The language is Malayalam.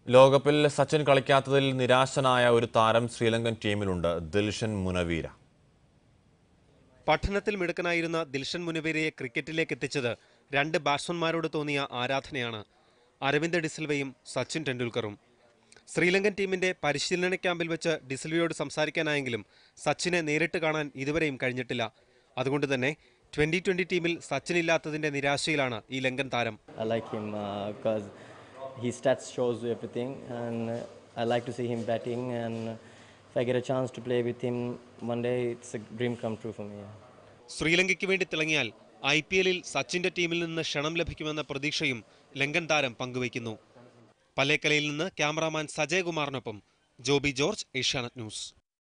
ലോകകപ്പിൽ സച്ചിൻ കളിക്കാത്തതിൽ നിരാശനായ ഒരു താരം ശ്രീലങ്കൻ ടീമിലുണ്ട് ദിൽഷൻ മുനവീര പഠനത്തിൽ മിടുക്കനായിരുന്ന ദിൽഷൻ മുനവീരയെ ക്രിക്കറ്റിലേക്ക് എത്തിച്ചത് രണ്ട് ബാറ്റ്സ്മാൻമാരോട് തോന്നിയ ആരാധനയാണ് അരവിന്ദ് ഡിസിൽവയും സച്ചിൻ ടെണ്ടുൽക്കറും ശ്രീലങ്കൻ ടീമിന്റെ പരിശീലന ക്യാമ്പിൽ വെച്ച് ഡിസിൽവയോട് സംസാരിക്കാനായെങ്കിലും സച്ചിനെ നേരിട്ട് കാണാൻ ഇതുവരെയും കഴിഞ്ഞിട്ടില്ല അതുകൊണ്ട് തന്നെ ട്വന്റി ട്വന്റി ടീമിൽ സച്ചിൻ ഇല്ലാത്തതിന്റെ നിരാശയിലാണ് ഈ ലങ്കൻ താരം I like him because his stats shows everything, and uh, I like to see him batting. And if I get a chance to play with him one day, it's a dream come true for me. Yeah. ശ്രീലങ്കയ്ക്ക് വേണ്ടി തിളങ്ങിയാൽ ഐ പി എല്ലിൽ സച്ചിന്റെ ടീമിൽ നിന്ന് ക്ഷണം ലഭിക്കുമെന്ന പ്രതീക്ഷയും ലങ്കൻ താരം പങ്കുവയ്ക്കുന്നു പല്ലേക്കലയിൽ നിന്ന് ക്യാമറാമാൻ സജയകുമാറിനൊപ്പം ജോബി ജോർജ് ഏഷ്യാനെറ്റ് ന്യൂസ്